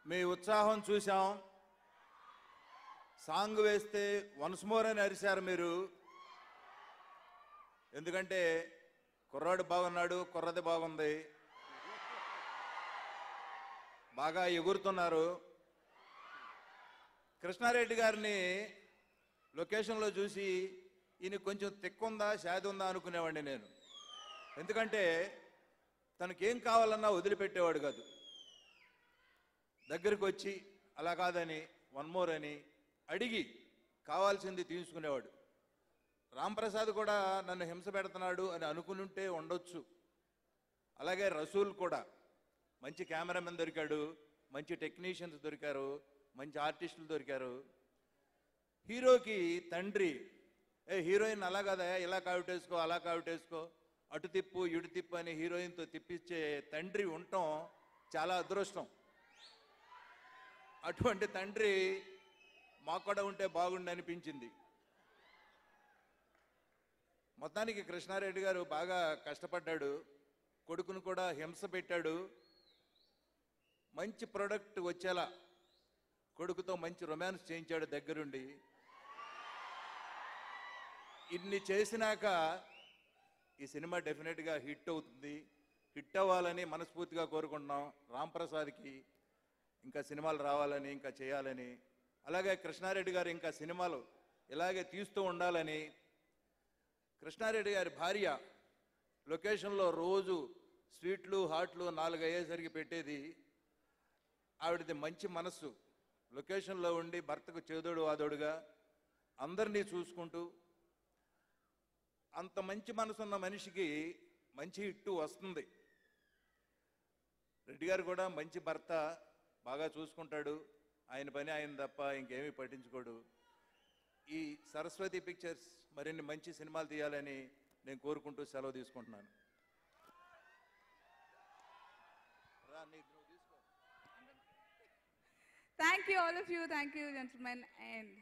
మీ ఉత్సాహం చూసాం సాంగ్ వేస్తే వన్స్ మోర్ అని అరిశారు మీరు ఎందుకంటే కుర్రాడు బాగున్నాడు కుర్రది బాగుంది బాగా ఎగురుతున్నారు కృష్ణారెడ్డి గారిని లొకేషన్లో చూసి ఈయన కొంచెం తిక్కుందా శాది ఉందా అనుకునేవాడిని నేను ఎందుకంటే తనకేం కావాలన్నా వదిలిపెట్టేవాడు కాదు దగ్గరికి వచ్చి అలా కాదని వన్ మోర్ అని అడిగి కావాల్సింది తీసుకునేవాడు రాంప్రసాద్ కూడా నన్ను హింస పెడుతున్నాడు అని అనుకునుంటే ఉండొచ్చు అలాగే రసూల్ కూడా మంచి కెమెరామెన్ దొరికాడు మంచి టెక్నీషియన్స్ దొరికారు మంచి ఆర్టిస్టులు దొరికారు హీరోకి తండ్రి ఏ హీరోయిన్ అలా కదా ఇలా కావిటేసుకో అలా కావిటేసుకో అటు తిప్పు ఇటు తిప్పు అని హీరోయిన్తో తిప్పించే తండ్రి ఉండటం చాలా అదృష్టం అటువంటి తండ్రి మాకు కూడా ఉంటే బాగుండి అనిపించింది మొత్తానికి కృష్ణారెడ్డి గారు బాగా కష్టపడ్డాడు కొడుకును కూడా హింస పెట్టాడు మంచి ప్రొడక్ట్ వచ్చేలా కొడుకుతో మంచి రొమాన్స్ చేయించాడు దగ్గరుండి ఇన్ని చేసినాక ఈ సినిమా డెఫినెట్గా హిట్ అవుతుంది హిట్ అవ్వాలని మనస్ఫూర్తిగా కోరుకుంటున్నాం రామ్ ప్రసాద్కి ఇంకా సినిమాలు రావాలని ఇంకా చేయాలని అలాగే కృష్ణారెడ్డి గారు ఇంకా సినిమాలు ఇలాగే తీస్తూ ఉండాలని కృష్ణారెడ్డి గారి భార్య లొకేషన్లో రోజు స్వీట్లు హాట్లు నాలుగు అయ్యేసరికి పెట్టేది ఆవిడది మంచి మనస్సు లొకేషన్లో ఉండి భర్తకు చేదోడు వాదోడుగా అందరినీ చూసుకుంటూ అంత మంచి మనసున్న మనిషికి మంచి హిట్టు వస్తుంది రెడ్డి గారు కూడా మంచి భర్త బాగా చూసుకుంటాడు ఆయన పని ఆయన తప్ప ఇంకేమీ పట్టించుకోడు ఈ సరస్వతి పిక్చర్స్ మరిన్ని మంచి సినిమాలు తీయాలని నేను కోరుకుంటూ సెలవు తీసుకుంటున్నాను రా, నీ- నువ్వు తీసుకో. Thank you, all of you. Thank you, gentlemen. And